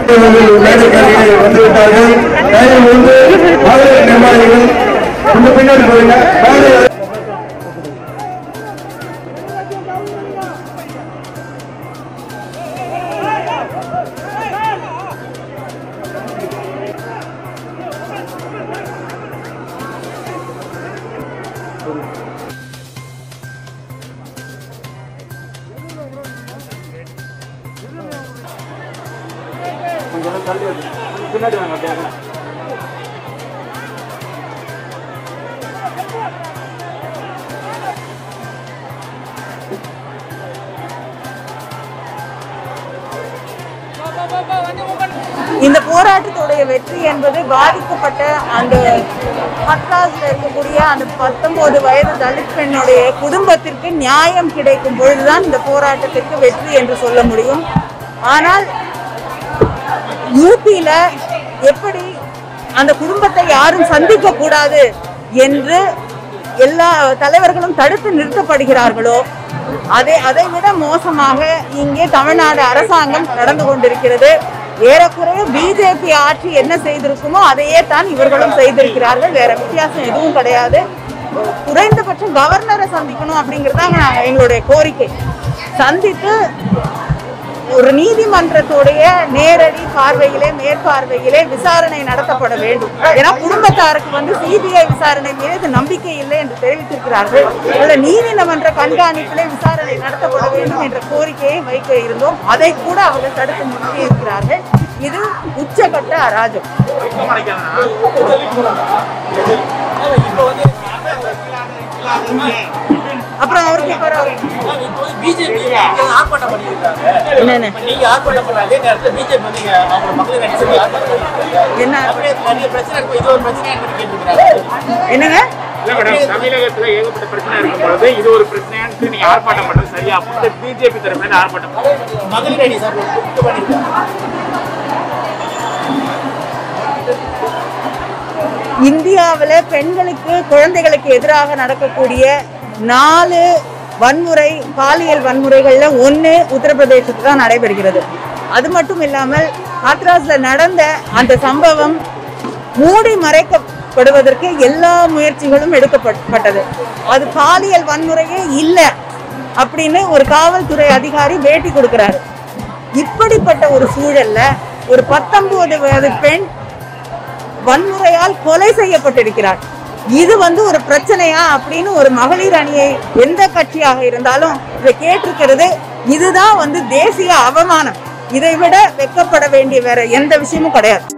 மேடைக்கு வந்துவிட்டார்கள் தயவு வந்து மகளிர் நிர்வாகிகள் கொஞ்சம் பின்னாடி போயிருங்க மேடை இந்த போராட்டத்துடைய வெற்றி என்பது பாதிக்கப்பட்ட அந்த ஹத்ராஸ்ல இருக்கக்கூடிய அந்த பத்தொன்பது வயது தலித் பெண்ணுடைய குடும்பத்திற்கு நியாயம் கிடைக்கும் பொழுதுதான் இந்த போராட்டத்திற்கு வெற்றி என்று சொல்ல முடியும் ஆனால் யூபியில எப்படி அந்த குடும்பத்தை யாரும் சந்திக்க கூடாது என்று எல்லா தலைவர்களும் தடுத்து நிறுத்தப்படுகிறார்களோ அதை அதை விட மோசமாக இங்கே தமிழ்நாடு அரசாங்கம் நடந்து கொண்டிருக்கிறது ஏறக்குறைய பிஜேபி ஆட்சி என்ன செய்திருக்குமோ அதையே தான் இவர்களும் செய்திருக்கிறார்கள் வேற வித்தியாசம் எதுவும் கிடையாது குறைந்தபட்சம் கவர்னரை சந்திக்கணும் அப்படிங்கிறதாங்க நாங்க- எங்களுடைய கோரிக்கை சந்தித்து ஒரு நீதிமன்றத்துடைய நேரடி பார்வையிலே மேற்பார்வையிலே விசாரணை நடத்தப்பட வேண்டும் ஏன்னா குடும்பத்தாருக்கு வந்து சிபிஐ விசாரணை மீது நம்பிக்கை இல்லை என்று தெரிவித்திருக்கிறார்கள் உள்ள நீதிமன்ற கண்காணிப்பிலே விசாரணை நடத்தப்பட வேண்டும் என்ற கோரிக்கையை வைக்க இருந்தோம் அதை கூட அவர்கள் தடுத்து நிறுத்தி இருக்கிறார்கள் இது உச்சகட்ட அராஜகம் அப்புறம் அவருக்கு இப்போ பிஜேபி ஆர்ப்பாட்டம் பண்ணியிருக்காங்க என்னென்ன நீங்க ஆர்ப்பாட்டம் பண்ண அதே நேரத்தில் பிஜேபி வந்து இங்க அவங்க மக்கள் கட்சி சொல்லி ஆர்ப்பாட்டம் பண்ணியிருக்காங்க என்ன அப்படியே நிறைய பிரச்சனை இருக்கும் இது ஒரு பிரச்சனையா இருக்குன்னு கேட்டிருக்கிறாங்க என்னங்க இல்ல மேடம் தமிழகத்துல ஏகப்பட்ட பிரச்சனை இருக்கும் பொழுது இது ஒரு பிரச்சனையான்னு நீங்க ஆர்ப்பாட்டம் பண்றது சரியா அப்படின்னு பிஜேபி தரப்புல இருந்து ஆர்ப்பாட்டம் பண்றாங்க. மகளிர் அணி சார் கூப்பிட்டு பண்ணியிருக்காங்க இந்தியாவில் பெண்களுக்கு குழந்தைகளுக்கு எதிராக நடக்கக்கூடிய நாலு வன்முறை பாலியல் வன்முறைகள்ல ஒன்று உத்தரப்பிரதேசத்தில் தான் நடைபெறுகிறது அது மட்டும் இல்லாமல் ஹாத்ராஸ்ல நடந்த அந்த சம்பவம் மூடி மறைக்கப்படுவதற்கு எல்லா முயற்சிகளும் எடுக்கப்பட்டது அது பாலியல் வன்முறையே இல்லை அப்படின்னு ஒரு காவல்துறை அதிகாரி பேட்டி கொடுக்கிறாரு இப்படிப்பட்ட ஒரு சூழல்ல ஒரு பத்தொன்பது வயது பெண் வன்முறையால் கொலை செய்யப்பட்டிருக்கிறார் இது வந்து ஒரு பிரச்சனையா அப்படின்னு ஒரு மகளிர் அணியை எந்த கட்சியாக இருந்தாலும் இதை கேட்டிருக்கிறது இதுதான் வந்து தேசிய அவமானம் இதை விட வெக்கப்பட வேண்டிய வேற எந்த விஷயமும் கிடையாது